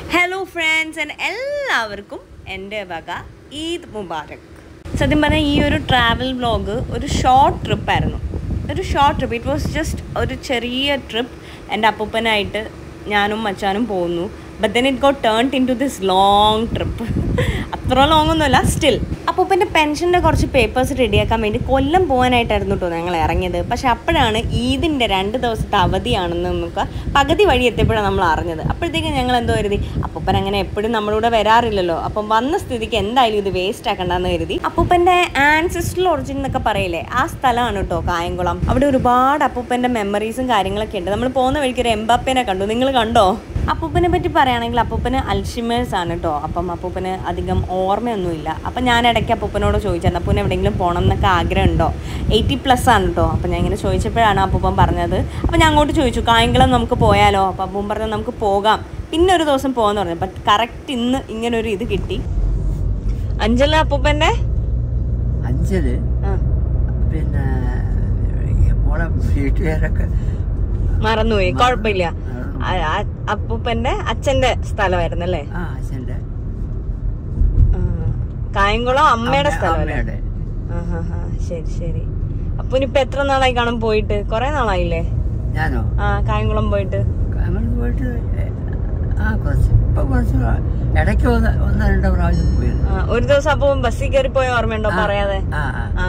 Hello friends and എല്ലാവർക്കും എൻ്റെ വക ഈദ് മുബാരക് സത്യം പറഞ്ഞാൽ ഈ ഒരു ട്രാവൽ വ്ലോഗ് ഒരു ഷോർട്ട് ട്രിപ്പായിരുന്നു ഒരു short trip it was just ഒരു ചെറിയ ട്രിപ്പ് എൻ്റെ അപ്പൂപ്പനായിട്ട് ഞാനും മച്ചാനും പോകുന്നു but then it got turn into this long trip അത്ര ലോങ് ഒന്നുമല്ല സ്റ്റിൽ അപ്പൂപ്പൻ്റെ പെൻഷൻ്റെ കുറച്ച് പേപ്പേഴ്സ് റെഡിയാക്കാൻ വേണ്ടി കൊല്ലം പോകാനായിട്ടായിരുന്നു കേട്ടോ ഞങ്ങൾ ഇറങ്ങിയത് പക്ഷെ അപ്പോഴാണ് ഈദിൻ്റെ രണ്ട് ദിവസത്തെ അവധിയാണെന്ന് നമുക്ക് പകുതി വഴി എത്തിയപ്പോഴാണ് നമ്മൾ അറിഞ്ഞത് അപ്പോഴത്തേക്കും ഞങ്ങൾ എന്തോ കരുതി അപ്പൂപ്പൻ അങ്ങനെ എപ്പോഴും നമ്മളിവിടെ വരാറില്ലല്ലോ അപ്പം വന്ന സ്ഥിതിക്ക് എന്തായാലും ഇത് വേസ്റ്റ് ആക്കണ്ടെന്ന് കരുതി അപ്പൂപ്പൻ്റെ ആൻസിസ്റ്റൽ ഒറിജിൻ എന്നൊക്കെ പറയില്ലേ ആ സ്ഥലമാണ് കേട്ടോ കായംകുളം അവിടെ ഒരുപാട് അപ്പൂപ്പൻ്റെ മെമ്മറീസും കാര്യങ്ങളൊക്കെ ഉണ്ട് നമ്മൾ പോകുന്ന വഴിക്ക് ഒരു എംബാപ്പേനെ കണ്ടു നിങ്ങൾ കണ്ടോ അപ്പൂപ്പനെ പറ്റി പറയുകയാണെങ്കിൽ അപ്പൂപ്പന് അൽഷിമേഴ്സ് ആണ് കേട്ടോ അപ്പം അപ്പൂപ്പന് അധികം ഓർമ്മയൊന്നുമില്ല അപ്പം ഞാൻ ഇടയ്ക്ക് അപ്പൂപ്പനോട് ചോദിച്ചായിരുന്നു അപ്പൂന് എവിടെയെങ്കിലും പോകണം എന്നൊക്കെ ആഗ്രഹം ഉണ്ടോ എയ്റ്റി പ്ലസ് ആണ് കേട്ടോ അപ്പം ഞാൻ ഇങ്ങനെ ചോദിച്ചപ്പോഴാണ് അപ്പൂപ്പൻ പറഞ്ഞത് അപ്പം ഞാൻ അങ്ങോട്ട് ചോദിച്ചു കായംകുളം നമുക്ക് പോയാലോ അപ്പം അപ്പൂപ്പൻ പറഞ്ഞു നമുക്ക് പോകാം പിന്നെ ഒരു ദിവസം പോകാന്ന് പറഞ്ഞു ബട്ട് കറക്റ്റ് ഇന്ന് ഇങ്ങനെ ഒരു ഇത് കിട്ടി അഞ്ചല അപ്പൂപ്പൻ്റെ അഞ്ചല് ആ പിന്നെ മോളെ വീട്ടുകാരൊക്കെ മറന്നുപോയി കുഴപ്പമില്ല ആ- ആ- അപ്പൂപ്പൻ്റെ അച്ഛൻ്റെ സ്ഥലമായിരുന്നല്ലേ ആ അച്ഛൻ്റെ ആ. കായംകുളം അമ്മയുടെ അമ്മ- സ്ഥലമല്ലേ അമ്മയുടെ ആഹാഹാ, ശരി ശരി അപ്പൊ ഇനിയിപ്പൊ എത്ര നാളായി കാണും പോയിട്ട് കൊറേ നാളായില്ലേ ഞാനോ ആ കായംകുളം പോയിട്ട് നമ്മൾ പോയിട്ട് എ- ആ കുറച്ച് ഇപ്പൊ കുറച്ച് പ്രാ- ഇടയ്ക്ക് ഒന്ന് ഒന്ന് രണ്ടോ പ്രാവശ്യം പോയത് ആ, ഒരു ദിവസം അപ്പൊ ബസ്സിൽ കയറി പോയ ഓർമ്മയുണ്ടോ ആ, പറയാതെ ആ ആ ആ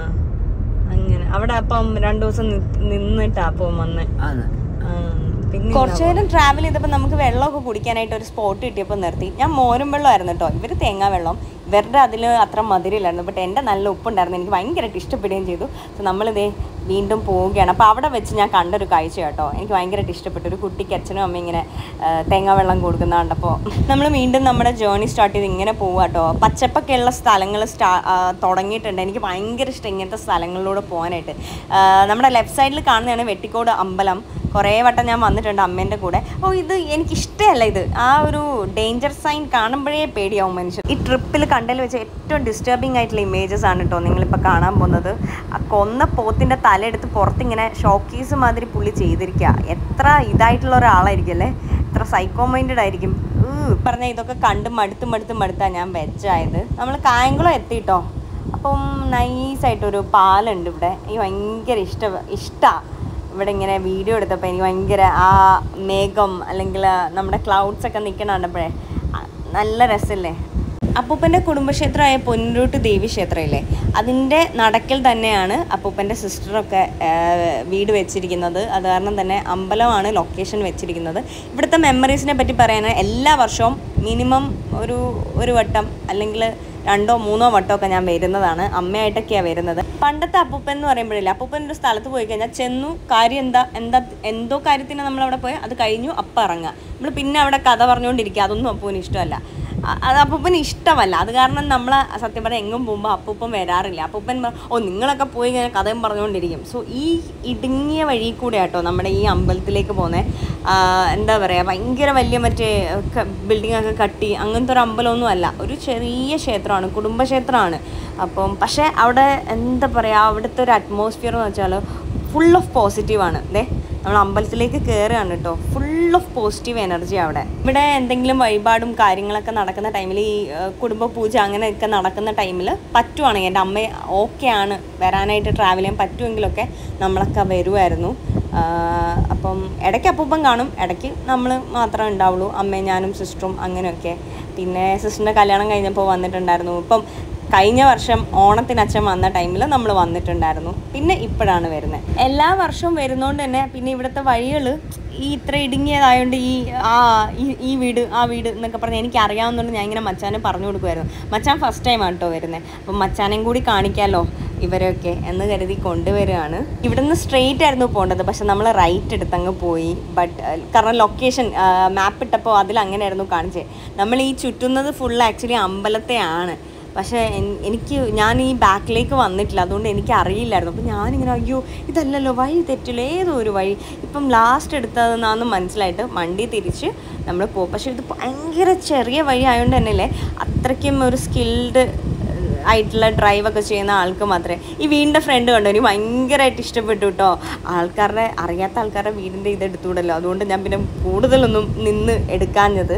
അങ്ങനെ അവിടെ അപ്പം രണ്ടു ദിവസം നി- നിന്നിട്ടാ അപ്പം വന്ന് ആണ് പിന്നെ കുറച്ചു നേരം ട്രാവൽ ചെയ്തപ്പോൾ നമുക്ക് വെള്ളമൊക്കെ കുടിക്കാനായിട്ട് ഒരു സ്പോട്ട് കിട്ടിയപ്പോൾ നിർത്തി ഞാൻ മോരും വെള്ളമായിരുന്നു കേട്ടോ ഇവർ തേങ്ങാ വെള്ളം ഇവരുടെ അതിൽ അത്ര മധുരമില്ലായിരുന്നു ബട്ട് എൻ്റെ നല്ല ഉപ്പുണ്ടായിരുന്നു എനിക്ക് ഭയങ്കരമായിട്ട് ഇഷ്ടപ്പെടുകയും ചെയ്തു സോ നമ്മളിതേ വീണ്ടും പോവുകയാണ് അപ്പോൾ അവിടെ വെച്ച് ഞാൻ കണ്ടൊരു കാഴ്ച കേട്ടോ എനിക്ക് ഭയങ്കരമായിട്ട് ഇഷ്ടപ്പെട്ടു ഒരു കുട്ടിക്ക് അച്ഛനും അമ്മയും ഇങ്ങനെ ആ, തേങ്ങാ വെള്ളം കൊടുക്കുന്ന കണ്ടപ്പോൾ നമ്മൾ വീണ്ടും നമ്മുടെ ജേർണി സ്റ്റാർട്ട് ചെയ്ത് ഇങ്ങനെ പോവുക കേട്ടോ പച്ചപ്പൊക്കെയുള്ള സ്ഥലങ്ങൾ സ്റ്റാ ആ, തുടങ്ങിയിട്ടുണ്ട് എനിക്ക് ഭയങ്കര ഇഷ്ടം ഇങ്ങനത്തെ സ്ഥലങ്ങളിലൂടെ പോകാനായിട്ട് ആ, നമ്മുടെ ലെഫ്റ്റ് സൈഡിൽ കാണുന്നതാണ് വെട്ടിക്കോട് അമ്പലം കുറേ വട്ടം ഞാൻ വന്നിട്ടുണ്ട് അമ്മേൻ്റെ കൂടെ ഓ ഇത് എനിക്ക് ഇഷ്ടമല്ല ഇത് ആ ഒരു ഡേഞ്ചർ സൈൻ കാണുമ്പോഴേ പേടിയാവും മനുഷ്യൻ ഈ ട്രിപ്പിൽ കണ്ടതിൽ വെച്ച് ഏറ്റവും ഡിസ്റ്റർബിംഗ് ആയിട്ടുള്ള ഇമേജസ് ആണ് കേട്ടോ നിങ്ങളിപ്പോൾ കാണാൻ പോകുന്നത് ആ കൊന്ന പോത്തിൻ്റെ തലയെടുത്ത് പുറത്തിങ്ങനെ ഷോക്കീസ് മാതിരി പുള്ളി ചെയ്തിരിക്കുക എത്ര ഇതായിട്ടുള്ള ഒരാളായിരിക്കും അല്ലേ എത്ര സൈക്കോ മൈൻഡഡ് ആയിരിക്കും ഉം, പറഞ്ഞ ഇതൊക്കെ കണ്ട് മടുത്ത് മടുത്ത് മടുത്താ ഞാൻ വെജായത് നമ്മൾ കായംകുളം എത്തിട്ടോ അപ്പം നൈസായിട്ടൊരു പാലുണ്ട് ഇവിടെ എനിക്ക് ഭയങ്കര ഇഷ്ട ഇഷ്ടമാണ് ഇവിടെ ഇങ്ങനെ വീഡിയോ എടുത്തപ്പോൾ എനിക്ക് ഭയങ്കര ആ മേഘം അല്ലെങ്കിൽ നമ്മുടെ ക്ലൗഡ്സ് ഒക്കെ നിൽക്കണ കണ്ടപ്പോഴേ ആ, നല്ല രസമല്ലേ അപ്പൂപ്പൻ്റെ കുടുംബക്ഷേത്രമായ പൊന്നൂട്ട് ദേവി ക്ഷേത്രമില്ലേ അതിൻ്റെ നടക്കിൽ തന്നെയാണ് അപ്പൂപ്പൻ്റെ സിസ്റ്ററൊക്കെ വീട് വെച്ചിരിക്കുന്നത് അത് കാരണം തന്നെ അമ്പലമാണ് ലൊക്കേഷൻ വെച്ചിരിക്കുന്നത് ഇവിടുത്തെ മെമ്മറീസിനെ പറ്റി പറയാൻ എല്ലാ വർഷവും മിനിമം ഒരു ഒരു വട്ടം അല്ലെങ്കിൽ രണ്ടോ മൂന്നോ വട്ടമൊക്കെ ഞാൻ വരുന്നതാണ് അമ്മയായിട്ടൊക്കെയാണ് വരുന്നത് പണ്ടത്തെ അപ്പൂപ്പൻ എന്ന് പറയുമ്പോഴില്ല അപ്പൂപ്പൻ ഒരു സ്ഥലത്ത് പോയി കഴിഞ്ഞാൽ ചെന്നു കാര്യം എന്താ എന്താ എന്തോ കാര്യത്തിന് നമ്മൾ അവിടെ പോയി അത് കഴിഞ്ഞു അപ്പം ഇറങ്ങുക നമ്മൾ പിന്നെ അവിടെ കഥ പറഞ്ഞുകൊണ്ടിരിക്കുക അതൊന്നും അപ്പൂന് ഇഷ്ടമല്ല അ- അത് അപ്പൂപ്പന് ഇഷ്ടമല്ല അത് കാരണം നമ്മൾ സത്യം പറഞ്ഞാൽ എങ്ങും പോകുമ്പോൾ അപ്പൂപ്പൻ വരാറില്ല അപ്പൂപ്പൻ പറ- ഓ നിങ്ങളൊക്കെ പോയി ഇങ്ങനെ കഥയും പറഞ്ഞുകൊണ്ടിരിക്കും സോ ഈ ഇടുങ്ങിയ വഴി കൂടെ ആട്ടോ നമ്മുടെ ഈ അമ്പലത്തിലേക്ക് പോകുന്നത് എന്താ പറയുക ഭയങ്കര വലിയ മറ്റേ ബിൽഡിംഗ് ഒക്കെ കട്ടി അങ്ങനത്തെ ഒരു അമ്പലമൊന്നും അല്ല ഒരു ചെറിയ ക്ഷേത്രമാണ് കുടുംബക്ഷേത്രമാണ് അപ്പം പക്ഷേ അവിടെ എന്താ പറയുക അവിടുത്തെ ഒരു അറ്റ്മോസ്ഫിയർ എന്ന് വെച്ചാൽ ഫുൾ ഓഫ് പോസിറ്റീവാണ് ദേ നമ്മൾ അമ്പലത്തിലേക്ക് കയറുകയാണ് കേട്ടോ ഫുൾ ഓഫ് പോസിറ്റീവ് എനർജി അവിടെ ഇവിടെ എന്തെങ്കിലും വഴിപാടും കാര്യങ്ങളൊക്കെ നടക്കുന്ന ടൈമിൽ ഈ ആ, കുടുംബ പൂജ അങ്ങനെയൊക്കെ നടക്കുന്ന ടൈമിൽ പറ്റുവാണെങ്കിൽ എൻ്റെ അമ്മ ഓക്കെ ആണ് വരാനായിട്ട് ട്രാവൽ ചെയ്യാൻ പറ്റുമെങ്കിലൊക്കെ നമ്മളൊക്കെ വരുമായിരുന്നു ആ, അപ്പം ഇടയ്ക്ക് അപ്പൂപ്പൻ കാണും ഇടയ്ക്ക് നമ്മൾ മാത്രമേ ഉണ്ടാവുള്ളൂ അമ്മയും ഞാനും സിസ്റ്ററും അങ്ങനെയൊക്കെ പിന്നെ സിസ്റ്ററിൻ്റെ കല്യാണം കഴിഞ്ഞപ്പോൾ വന്നിട്ടുണ്ടായിരുന്നു ഇപ്പം കഴിഞ്ഞ വർഷം ഓണത്തിന് അച്ഛൻ വന്ന ടൈമിൽ നമ്മൾ വന്നിട്ടുണ്ടായിരുന്നു പിന്നെ ഇപ്പോഴാണ് വരുന്നത് എല്ലാ വർഷവും വരുന്നതുകൊണ്ട് തന്നെ പിന്നെ ഇവിടുത്തെ വഴികൾ ഈ ഇത്ര ഇടുങ്ങിയതായതുകൊണ്ട് ഈ ആ ഈ ഈ വീട് ആ വീട് എന്നൊക്കെ പറഞ്ഞ് എനിക്ക് അറിയാവുന്നതുകൊണ്ട് ഞാൻ ഇങ്ങനെ മച്ചാനെ പറഞ്ഞു കൊടുക്കുമായിരുന്നു മച്ചാൻ ഫസ്റ്റ് ടൈം ആണ് കേട്ടോ വരുന്നത് അപ്പം മച്ചാനെയും കൂടി കാണിക്കാമല്ലോ ഇവരെയൊക്കെ എന്ന് കരുതി കൊണ്ടുവരികയാണ് ഇവിടുന്ന് സ്ട്രെയിറ്റ് ആയിരുന്നു പോകേണ്ടത് പക്ഷെ നമ്മൾ റൈറ്റ് എടുത്തങ്ങ് പോയി ബട്ട് കാരണം ലൊക്കേഷൻ മാപ്പ് ഇട്ടപ്പോൾ അതിൽ അങ്ങനെയായിരുന്നു കാണിച്ചത് നമ്മൾ ഈ ചുറ്റുന്നത് ഫുൾ ആക്ച്വലി അമ്പലത്തെയാണ് പക്ഷേ എൻ- എനിക്ക് ഞാൻ ഈ ബാക്കിലേക്ക് വന്നിട്ടില്ല അതുകൊണ്ട് എനിക്ക് അറിയില്ലായിരുന്നു അപ്പം ഞാനിങ്ങനെ അയ്യോ ഇതല്ലല്ലോ വഴി തെറ്റില്ല ഏതോ ഒരു വഴി ഇപ്പം ലാസ്റ്റ് എടുത്തതെന്നാന്ന് മനസ്സിലായിട്ട് വണ്ടി തിരിച്ച് നമ്മൾ പോകും പക്ഷേ ഇത് ഭയങ്കര ചെറിയ വഴി ആയതുകൊണ്ട് തന്നെയല്ലേ അത്രയ്ക്കും ഒരു സ്കിൽഡ് ആയിട്ടുള്ള ഡ്രൈവൊക്കെ ചെയ്യുന്ന ആൾക്ക് മാത്രമേ ഈ വീടിൻ്റെ ഫ്രണ്ട് കണ്ടോ എനിക്ക് ഭയങ്കരമായിട്ട് ഇഷ്ടപ്പെട്ടു കേട്ടോ ആൾക്കാരുടെ അറിയാത്ത ആൾക്കാരുടെ വീടിൻ്റെ ഇത് എടുത്തുകൂടല്ലോ അതുകൊണ്ട് ഞാൻ പിന്നെ കൂടുതലൊന്നും നിന്ന് എടുക്കാഞ്ഞത് സോ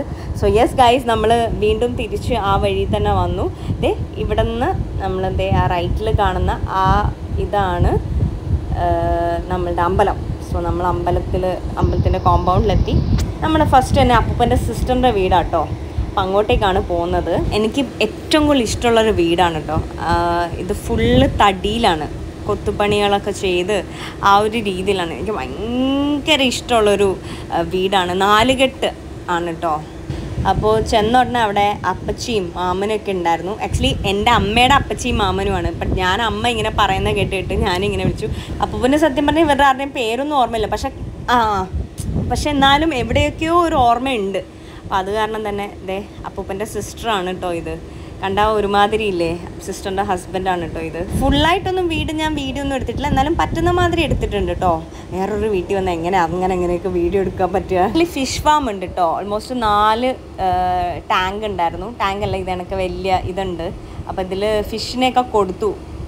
സോ യെസ് ഗൈസ് നമ്മൾ വീണ്ടും തിരിച്ച് ആ വഴി തന്നെ വന്നു ദേ ഇവിടെ നിന്ന് നമ്മൾ ദേ ആ റൈറ്റിൽ കാണുന്ന ആ ഇതാണ് ആ, നമ്മളുടെ അമ്പലം സോ നമ്മൾ അമ്പലത്തിൽ അമ്പലത്തിൻ്റെ കോമ്പൗണ്ടിലെത്തി നമ്മുടെ ഫസ്റ്റ് തന്നെ അപ്പൂപ്പൻ്റെ സിസ്റ്ററിൻ്റെ വീടാട്ടോ അപ്പം അങ്ങോട്ടേക്കാണ് പോകുന്നത് എനിക്ക് ഏറ്റവും കൂടുതൽ ഇഷ്ടമുള്ളൊരു വീടാണ് കേട്ടോ ഇത് ഫുള്ള് തടിയിലാണ് കൊത്തുപണികളൊക്കെ ചെയ്ത് ആ ഒരു രീതിയിലാണ് എനിക്ക് ഭയങ്കര ഇഷ്ടമുള്ളൊരു ആ, വീടാണ് നാലുകെട്ട് ആണ് കേട്ടോ അപ്പോൾ ചെന്ന ഉടനെ അവിടെ അപ്പച്ചിയും മാമനൊക്കെ ഉണ്ടായിരുന്നു ആക്ച്വലി എൻ്റെ അമ്മയുടെ അപ്പച്ചിയും മാമനുമാണ് ബട്ട് ഞാൻ അമ്മ ഇങ്ങനെ പറയുന്ന കേട്ടിട്ട് ഞാനിങ്ങനെ വിളിച്ചു അപ്പൂപ്പൻ്റെ സത്യം പറഞ്ഞാൽ ഇവരുടെ ആരുടെയും പേരൊന്നും ഓർമ്മയില്ല പക്ഷെ ആ പക്ഷെ എന്നാലും എവിടെയൊക്കെയോ ഒരു ഓർമ്മയുണ്ട് അപ്പോൾ അത് കാരണം തന്നെ ദേ അപ്പൂപ്പൻ്റെ സിസ്റ്ററാണ് കേട്ടോ ഇത് കണ്ടാൽ ഒരുമാതിരി ഇല്ലേ സിസ്റ്ററിൻ്റെ ഹസ്ബൻഡാണ് കേട്ടോ ഇത് ഫുള്ളായിട്ടൊന്നും വീട് ഞാൻ വീഡിയോ ഒന്നും എടുത്തിട്ടില്ല എന്നാലും പറ്റുന്ന മാതിരി എടുത്തിട്ടുണ്ട് കേട്ടോ വേറൊരു വീട്ടിൽ വന്ന് എങ്ങനെ അങ്ങനെ അങ്ങനെയൊക്കെ വീഡിയോ എടുക്കാൻ പറ്റുക അതിൽ ഫിഷ് ഫാം ഉണ്ട് കേട്ടോ ഓൾമോസ്റ്റ് നാല് ടാങ്ക് ഉണ്ടായിരുന്നു ടാങ്ക് അല്ല ഇത് കണക്ക് വലിയ ഇതുണ്ട് അപ്പോൾ ഇതിൽ ഫിഷിനെയൊക്കെ കൊടുത്തു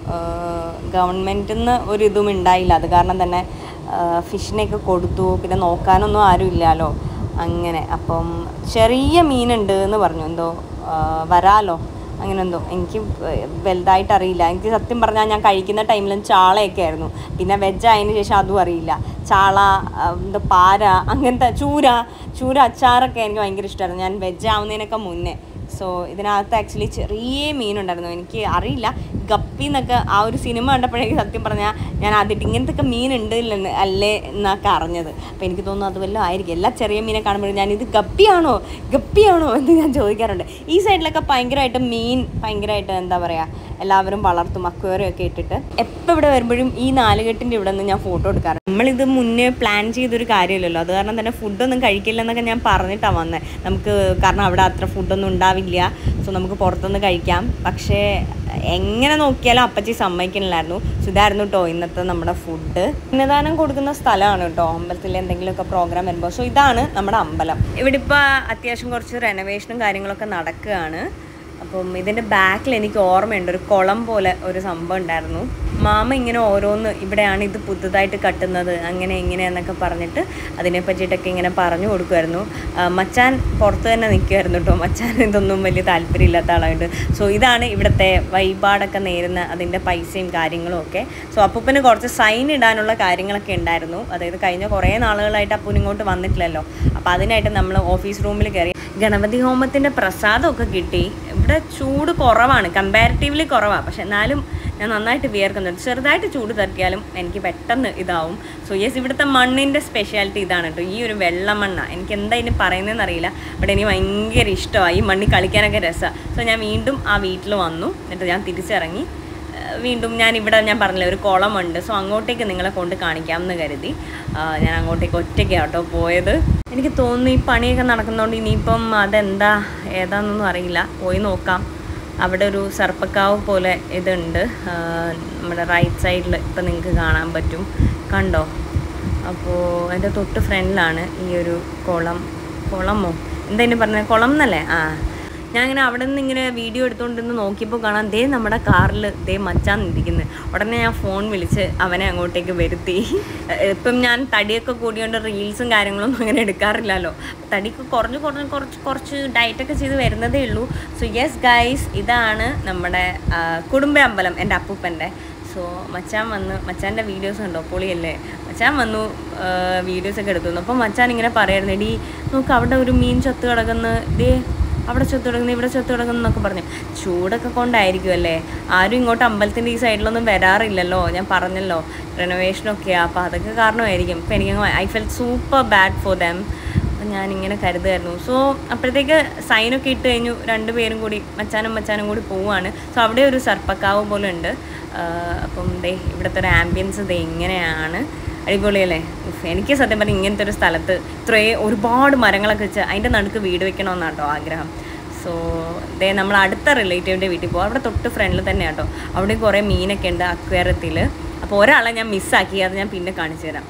ഗവൺമെൻറ്റിൽ നിന്ന് ഒരു ഇതും ഉണ്ടായില്ല അത് കാരണം തന്നെ ഫിഷിനെയൊക്കെ കൊടുത്തു പിന്നെ നോക്കാനൊന്നും ആരും ഇല്ലല്ലോ അങ്ങനെ അപ്പം ചെറിയ മീനുണ്ട് എന്ന് പറഞ്ഞു എന്തോ ആ, വരാലോ അങ്ങനെ എന്തോ എനിക്ക് വലുതായിട്ട് അറിയില്ല എനിക്ക് സത്യം പറഞ്ഞാൽ ഞാൻ കഴിക്കുന്ന ടൈമിലും ചാളയൊക്കെ ആയിരുന്നു പിന്നെ വെജ് ആയതിനു ശേഷം അതും അറിയില്ല ചാള ആ, എന്താ പാര അങ്ങനത്തെ ചൂര ചൂര അച്ചാറൊക്കെ എനിക്ക് ഭയങ്കര ഇഷ്ടമായിരുന്നു ഞാൻ വെജ് ആവുന്നതിനൊക്കെ മുന്നേ സോ ഇതിനകത്ത് ആക്ച്വലി ചെറിയ മീനുണ്ടായിരുന്നു എനിക്ക് അറിയില്ല ഗപ്പി എന്നൊക്കെ ആ ഒരു സിനിമ കണ്ടപ്പോഴേക്ക് സത്യം പറഞ്ഞാൽ ഞാൻ ആദ്യമായിട്ട് ഇങ്ങനത്തെ ഒക്കെ മീനുണ്ട് ഇല്ലെന്ന് അല്ലേ എന്നൊക്കെ അറിഞ്ഞത് അപ്പോൾ എനിക്ക് തോന്നുന്നു അത് വല്ലതും ആയിരിക്കും എല്ലാ ചെറിയ മീനെ കാണുമ്പോഴും ഞാൻ ഇത് ഗപ്പിയാണോ ഗപ്പിയാണോ എന്ന് ഞാൻ ചോദിക്കാറുണ്ട് ഈ സൈഡിലൊക്കെ ഭയങ്കരമായിട്ട് മീൻ ഭയങ്കരമായിട്ട് എന്താ പറയുക എല്ലാവരും വളർത്തും അക്വേറിയം ഒക്കെ ഇട്ടിട്ട് എപ്പോൾ ഇവിടെ വരുമ്പോഴും ഈ നാലുകെട്ടിൻ്റെ ഇവിടെ നിന്ന് ഞാൻ ഫോട്ടോ എടുക്കാറുണ്ട് നമ്മളിത് മുന്നേ പ്ലാൻ ചെയ്തൊരു കാര്യമില്ലല്ലോ അത് കാരണം തന്നെ ഫുഡൊന്നും കഴിക്കില്ലെന്നൊക്കെ ഞാൻ പറഞ്ഞിട്ടാണ് വന്നത് നമുക്ക് കാരണം അവിടെ അത്ര ഫുഡൊന്നും ഉണ്ടാവില്ല സോ നമുക്ക് പുറത്തുനിന്ന് കഴിക്കാം പക്ഷേ എങ്ങനെ നോക്കിയാലും അപ്പച്ചി സമ്മതിക്കണില്ലായിരുന്നു സോ ഇതായിരുന്നു കേട്ടോ ഇന്നത്തെ നമ്മുടെ ഫുഡ് അന്നദാനം കൊടുക്കുന്ന സ്ഥലമാണ് കേട്ടോ അമ്പലത്തിൽ എന്തെങ്കിലുമൊക്കെ പ്രോഗ്രാം വരുമ്പോൾ സോ ഇതാണ് നമ്മുടെ അമ്പലം ഇവിടെ ഇപ്പോൾ അത്യാവശ്യം കുറച്ച് റെനോവേഷനും കാര്യങ്ങളൊക്കെ നടക്കുകയാണ് അപ്പം ഇതിൻ്റെ ബാക്കിൽ എനിക്ക് ഓർമ്മയുണ്ട് ഒരു കുളം പോലെ ഒരു സംഭവം ഉണ്ടായിരുന്നു മാമ ഇങ്ങനെ ഓരോന്ന് ഇവിടെയാണ് ഇത് പുതുതായിട്ട് കട്ടുന്നത് അങ്ങനെ ഇങ്ങനെ എന്നൊക്കെ പറഞ്ഞിട്ട് അതിനെ പറ്റിയിട്ടൊക്കെ ഇങ്ങനെ പറഞ്ഞു കൊടുക്കുമായിരുന്നു ആ, മച്ചാൻ പുറത്ത് തന്നെ നിൽക്കുമായിരുന്നു കേട്ടോ മച്ചാൻ ഇതൊന്നും വലിയ താല്പര്യമില്ലാത്ത ആളായിട്ട് സോ ഇതാണ് ഇവിടുത്തെ വഴിപാടൊക്കെ നേരുന്ന അതിൻ്റെ പൈസയും കാര്യങ്ങളും ഒക്കെ സോ അപ്പൂപ്പന് കുറച്ച് സൈൻ ഇടാനുള്ള കാര്യങ്ങളൊക്കെ ഉണ്ടായിരുന്നു അതായത് കഴിഞ്ഞ കുറേ നാളുകളായിട്ട് അപ്പൂന് ഇങ്ങോട്ട് വന്നിട്ടില്ലല്ലോ അപ്പോൾ അതിനായിട്ട് നമ്മൾ ഓഫീസ് റൂമിൽ കയറി ഗണപതി ഹോമത്തിൻ്റെ പ്രസാദമൊക്കെ കിട്ടി ഇവിടെ ചൂട് കുറവാണ് കമ്പാരിറ്റീവ്ലി കുറവാണ് പക്ഷെ എന്നാലും ഞാൻ നന്നായിട്ട് വിയർക്കുന്നുണ്ട് ചെറുതായിട്ട് ചൂട് തട്ടിയാലും എനിക്ക് പെട്ടെന്ന് ഇതാവും സോ യെസ് ഇവിടുത്തെ മണ്ണിൻ്റെ സ്പെഷ്യാലിറ്റി ഇതാണ് കേട്ടോ ഈ ഒരു വെള്ള മണ്ണാണ് എനിക്ക് എന്താ ഇനി പറയുന്നതെന്ന് അറിയില്ല ബട്ട് എനിക്ക് ഭയങ്കര ഇഷ്ടമാണ് ഈ മണ്ണിൽ കളിക്കാനൊക്കെ രസമാണ് സോ ഞാൻ വീണ്ടും ആ വീട്ടിൽ വന്നു എന്നിട്ട് ഞാൻ തിരിച്ചിറങ്ങി ഏഹ് വീണ്ടും ഞാൻ ഇവിടെ ഞാൻ പറഞ്ഞില്ലേ ഒരു കുളമുണ്ട് സോ അങ്ങോട്ടേക്ക് നിങ്ങളെ കൊണ്ട് കാണിക്കാം എന്ന് കരുതി ആഹ് ഞാൻ അങ്ങോട്ടേക്ക് ഒറ്റയ്ക്കാണ് കേട്ടോ പോയത് എനിക്ക് തോന്നുന്നു ഈ പണിയൊക്കെ നടക്കുന്നതുകൊണ്ട് ഇനിയിപ്പം അതെന്താ ഏതാണെന്നൊന്നും അറിയില്ല പോയി നോക്കാം അവിടെ ഒരു സർപ്പക്കാവ് പോലെ ഇതുണ്ട് ആഹ് നമ്മുടെ റൈറ്റ് സൈഡിൽ ഇപ്പം നിങ്ങൾക്ക് കാണാൻ പറ്റും കണ്ടോ അപ്പോൾ എൻ്റെ തൊട്ട് ഫ്രണ്ടിലാണ് ഈ ഒരു കുളം കുളമോ എന്താ ഇനി പറഞ്ഞത് കുളം എന്നല്ലേ ആ ഞാൻ ഇങ്ങനെ അവിടെ നിന്ന് ഇങ്ങനെ വീഡിയോ എടുത്തുകൊണ്ടിരുന്ന് നോക്കിയപ്പോൾ കാണാം ദേ നമ്മുടെ കാറിൽ ദേ മച്ചാൻ നിൽക്കുന്നത് ഉടനെ ഞാൻ ഫോൺ വിളിച്ച് അവനെ അങ്ങോട്ടേക്ക് വരുത്തി ഏഹ് ഇപ്പം ഞാൻ തടിയൊക്കെ കൂടിയോണ്ട് റീൽസും കാര്യങ്ങളൊന്നും അങ്ങനെ എടുക്കാറില്ലല്ലോ തടിയൊക്കെ കുറഞ്ഞ് കുറഞ്ഞ് കുറച്ച് കുറച്ച് ഡയറ്റൊക്കെ ചെയ്ത് വരുന്നതേ ഉള്ളൂ സോ യെസ് ഗൈസ് ഇതാണ് നമ്മുടെ ആ, കുടുംബ അമ്പലം എൻ്റെ അപ്പൂപ്പൻ്റെ സോ മച്ചാൻ വന്ന് മച്ചാൻ്റെ വീഡിയോസ് ഉണ്ടോ പൊളിയല്ലേ മച്ചാൻ വന്നു വീഡിയോസ് ഒക്കെ എടുത്തു അപ്പോൾ മച്ചാൻ ഇങ്ങനെ പറയായിരുന്നു എടി നോക്ക് അവിടെ ഒരു മീൻ ചത്ത് കിടക്കുന്ന ദേ അവിടെ ചത്ത് കിടക്കുന്നു ഇവിടെ ചത്ത് കിടക്കുന്നു എന്നൊക്കെ പറഞ്ഞു ചൂടൊക്കെ കൊണ്ടായിരിക്കും അല്ലേ ആരും ഇങ്ങോട്ട് അമ്പലത്തിൻ്റെ ഈ സൈഡിലൊന്നും വരാറില്ലല്ലോ ഞാൻ പറഞ്ഞല്ലോ റെനോവേഷനൊക്കെയാണ് അപ്പോൾ അതൊക്കെ കാരണമായിരിക്കും അപ്പോൾ എനിക്ക് I fell super bad for them അപ്പം ഞാനിങ്ങനെ കരുതുമായിരുന്നു സോ അപ്പോഴത്തേക്ക് സൈനൊക്കെ ഇട്ട് കഴിഞ്ഞു രണ്ടുപേരും കൂടി മച്ചാനും മച്ചാനും കൂടി പോവുകയാണ് സോ അവിടെ ഒരു സർപ്പക്കാവ് പോലെ ഉണ്ട് ആഹ് അപ്പം ദേ ഇവിടുത്തെ ഒരു ആംബിയൻസ് ദേ ഇങ്ങനെയാണ് അടിപൊളിയല്ലേ ഉഫ്, എനിക്ക് സത്യം പറഞ്ഞാൽ ഇങ്ങനത്തെ ഒരു സ്ഥലത്ത് ഇത്രയേ ഒരുപാട് മരങ്ങളൊക്കെ വെച്ച് അതിൻ്റെ നടുക്ക് വീട് വെക്കണമെന്നാണ് കേട്ടോ ആഗ്രഹം സോ ദേ നമ്മൾ അടുത്ത റിലേറ്റീവിൻ്റെ വീട്ടിൽ പോകും അവിടെ തൊട്ട് ഫ്രണ്ടിൽ തന്നെ കേട്ടോ അവിടെ കുറേ മീനൊക്കെ ഉണ്ട് അക്വേറത്തിൽ അപ്പോൾ ഒരാളെ ഞാൻ മിസ്സാക്കി അത് ഞാൻ പിന്നെ കാണിച്ചു തരാം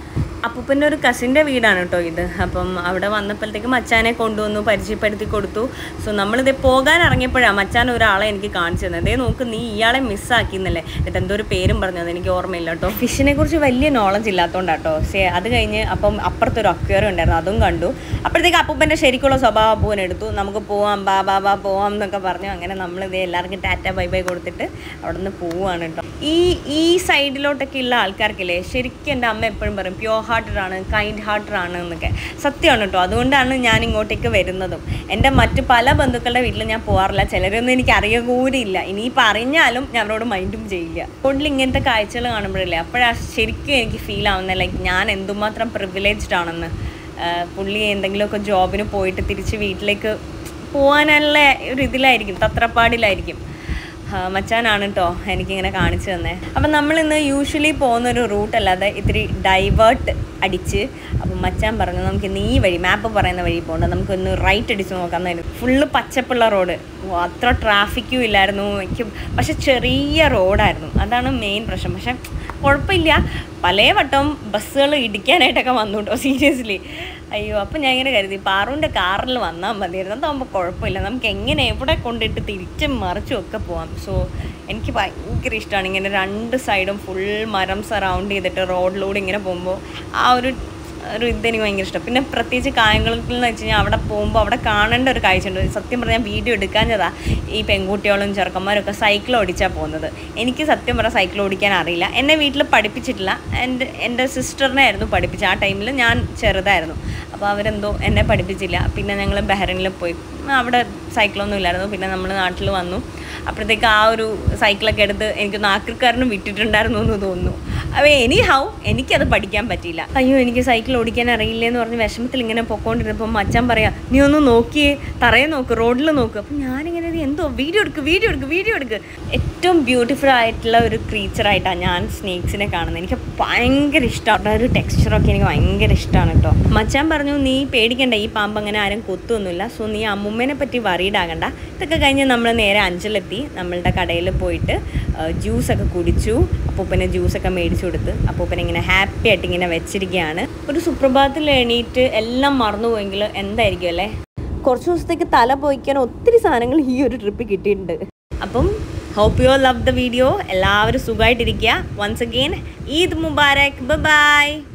അപ്പൂപ്പൻ്റെ ഒരു കസിൻ്റെ വീടാണ് കേട്ടോ ഇത് അപ്പം അവിടെ വന്നപ്പോഴത്തേക്ക് മച്ചാനെ കൊണ്ടുവന്നു പരിചയപ്പെടുത്തി കൊടുത്തു സോ നമ്മളിത് പോകാൻ ഇറങ്ങിയപ്പോഴാണ് മച്ചാൻ ഒരാളെ എനിക്ക് കാണിച്ചു തന്നത് അതേ നോക്ക് നീ ഇയാളെ മിസ്സാക്കി എന്നല്ലേ എന്നിട്ട് എന്തോ ഒരു പേരും പറഞ്ഞത് എനിക്ക് ഓർമ്മയില്ല കേട്ടോ ഫിഷിനെ കുറിച്ച് വലിയ നോളജ് ഇല്ലാത്തതുകൊണ്ടാട്ടോ പക്ഷേ അത് കഴിഞ്ഞ് അപ്പം അപ്പുറത്തൊരു അക്വേറിയം ഉണ്ടായിരുന്നു അതും കണ്ടു അപ്പോഴത്തേക്ക് അപ്പൂപ്പൻ്റെ ശരിക്കുള്ള സ്വഭാവം അപ്പൂവൻ എടുത്തു നമുക്ക് പോവാം ബാ ബാ ബാ പോവാം എന്നൊക്കെ പറഞ്ഞു അങ്ങനെ നമ്മളിത് എല്ലാവർക്കും ടാറ്റ ബൈ ബൈ കൊടുത്തിട്ട് അവിടെ നിന്ന് പോവുകയാണ് കേട്ടോ ഈ ഈ സൈഡിലോട്ടൊക്കെ ഉള്ള ആൾക്കാർക്കില്ലേ ശരിക്കും എൻ്റെ അമ്മ എപ്പോഴും പറയും പ്യോർ ഹാർട്ടഡ് ആണ് കൈൻഡ് ഹാർട്ടഡ് ആണ് എന്നൊക്കെ സത്യമാണ് കേട്ടോ അതുകൊണ്ടാണ് ഞാൻ ഇങ്ങോട്ടേക്ക് വരുന്നതും എൻ്റെ മറ്റ് പല ബന്ധുക്കളുടെ വീട്ടിൽ ഞാൻ പോകാറില്ല ചിലരൊന്നും എനിക്ക് അറിയുക കൂടിയില്ല ഇനിയിപ്പോൾ അറിഞ്ഞാലും ഞാൻ അവരോട് മൈൻഡും ചെയ്യില്ല കൂടുതൽ ഇങ്ങനത്തെ കാഴ്ചകൾ കാണുമ്പോഴല്ലേ അപ്പോഴാണ് ശരിക്കും എനിക്ക് ഫീൽ ആവുന്നത് ലൈക്ക് ഞാൻ എന്തുമാത്രം പ്രിവിലേജ്ഡ് ആണെന്ന് ആഹ് പുള്ളി എന്തെങ്കിലുമൊക്കെ ജോബിന് പോയിട്ട് തിരിച്ച് വീട്ടിലേക്ക് പോകാനുള്ള ഒരു ഇതിലായിരിക്കും തത്രപ്പാടിലായിരിക്കും ആ, മച്ചാനാണ് കേട്ടോ എനിക്കിങ്ങനെ കാണിച്ചു തന്നെ അപ്പം നമ്മളിന്ന് യൂഷ്വലി പോകുന്ന ഒരു റൂട്ട് അല്ലാതെ ഇത്തിരി ഡൈവേർട്ട് അടിച്ച് അപ്പം മച്ചാൻ പറഞ്ഞു നമുക്ക് ഇന്ന് ഈ വഴി മാപ്പ് പറയുന്ന വഴി പോകണ്ട നമുക്കൊന്ന് റൈറ്റ് അടിച്ച് നോക്കാം എന്നായിരുന്നു ഫുള്ള് പച്ചപ്പുള്ള റോഡ് ഓ, അത്ര ട്രാഫിക്കും ഇല്ലായിരുന്നു എനിക്ക് പക്ഷെ ചെറിയ റോഡായിരുന്നു അതാണ് മെയിൻ പ്രശ്നം പക്ഷെ കുഴപ്പമില്ല പല വട്ടം ബസ്സുകൾ ഇടിക്കാനായിട്ടൊക്കെ വന്നു കേട്ടോ സീരിയസ്ലി അയ്യോ അപ്പം ഞാൻ ഇങ്ങനെ കരുതി പാറുവിൻ്റെ കാറിൽ വന്നാൽ മതിയായിരുന്നു അതാകുമ്പോൾ കുഴപ്പമില്ല നമുക്ക് എങ്ങനെ എവിടെ കൊണ്ടിട്ട് തിരിച്ചും മറിച്ചും ഒക്കെ പോവാം സോ എനിക്ക് ഭയങ്കര ഇഷ്ടമാണ് ഇങ്ങനെ രണ്ട് സൈഡും ഫുൾ മരം സറൗണ്ട് ചെയ്തിട്ട് റോഡിലൂടെ ഇങ്ങനെ പോകുമ്പോൾ ആ ഒരു ഒരു ഇതെനിക്ക് ഭയങ്കര ഇഷ്ടം പിന്നെ പ്രത്യേകിച്ച് കായംകുളത്തിൽ എന്ന് വെച്ച് കഴിഞ്ഞാൽ അവിടെ പോകുമ്പോൾ അവിടെ കാണേണ്ട ഒരു കാഴ്ചയുണ്ട് സത്യം പറഞ്ഞാൽ വീഡിയോ എടുക്കാഞ്ഞതാ ഈ പെൺകുട്ടികളും ചെറുക്കന്മാരും ഒക്കെ സൈക്കിൾ ഓടിച്ചാൽ പോകുന്നത് എനിക്ക് സത്യം പറഞ്ഞാൽ സൈക്കിൾ ഓടിക്കാൻ അറിയില്ല എന്നെ വീട്ടിൽ പഠിപ്പിച്ചിട്ടില്ല എൻ്റെ എൻ്റെ സിസ്റ്ററിനെ ആയിരുന്നു പഠിപ്പിച്ചത് ആ ടൈമിൽ ഞാൻ ചെറുതായിരുന്നു അപ്പോൾ അവരെന്തോ എന്നെ പഠിപ്പിച്ചില്ല പിന്നെ ഞങ്ങൾ ബഹ്റൈനിൽ പോയി അവിടെ സൈക്കിളൊന്നും ഇല്ലായിരുന്നു പിന്നെ നമ്മൾ നാട്ടിൽ വന്നു അപ്പോഴത്തേക്ക് ആ ഒരു സൈക്കിളൊക്കെ എടുത്ത് എനിക്ക് നാക്കിൽക്കാരനും വിട്ടിട്ടുണ്ടായിരുന്നു എന്ന് തോന്നുന്നു അപ്പോൾ എനി ഹൗ എനിക്കത് പഠിക്കാൻ പറ്റിയില്ല അയ്യോ എനിക്ക് സൈക്കിൾ ഓടിക്കാൻ അറിയില്ല എന്ന് പറഞ്ഞ് വിഷമത്തിൽ ഇങ്ങനെ പൊക്കോണ്ടിരുന്നപ്പോൾ മച്ചാൻ പറയാ നീ ഒന്ന് നോക്കിയേ തറയെ നോക്ക് റോഡിൽ നോക്ക് അപ്പം ഞാനിങ്ങനെ ഇത് എന്തോ വീഡിയോ എടുക്ക് വീഡിയോ എടുക്ക് വീഡിയോ എടുക്ക് ഏറ്റവും ബ്യൂട്ടിഫുൾ ആയിട്ടുള്ള ഒരു ക്രീച്ചറായിട്ടാണ് ഞാൻ സ്നേക്സിനെ കാണുന്നത് എനിക്ക് ഭയങ്കര ഇഷ്ടമാണ് ഒരു ടെക്സ്ചറൊക്കെ എനിക്ക് ഭയങ്കര ഇഷ്ടമാണ് കേട്ടോ മച്ചാൻ പറഞ്ഞു നീ പേടിക്കണ്ട ഈ പാമ്പ് അങ്ങനെ ആരും കൊത്തൊന്നുമില്ല സോ നീ അമ്മുമ്മേനെ പറ്റി worried ആകണ്ട ഇതൊക്കെ കഴിഞ്ഞ് നമ്മൾ നേരെ അഞ്ചലെത്തി നമ്മളുടെ കടയിൽ പോയിട്ട് ജ്യൂസൊക്കെ കുടിച്ചു അപ്പൂപ്പനെ ജ്യൂസൊക്കെ മേടിച്ചു കൊടുത്ത് അപ്പൂപ്പനെ ഇങ്ങനെ ഹാപ്പി ആയിട്ട് ഇങ്ങനെ വെച്ചിരിക്കുകയാണ് ഒരു സുപ്രഭാതത്തിൽ എണീറ്റ് എല്ലാം മറന്നുപോയെങ്കിൽ എന്തായിരിക്കും അല്ലേ കുറച്ച് ദിവസത്തേക്ക് തല പോയിക്കാൻ ഒത്തിരി സാധനങ്ങൾ ഈ ഒരു ട്രിപ്പ് കിട്ടിയിട്ടുണ്ട് അപ്പം hope you love the video എല്ലാവരും സുഖമായിട്ടിരിക്കുക once again Eid Mubarak by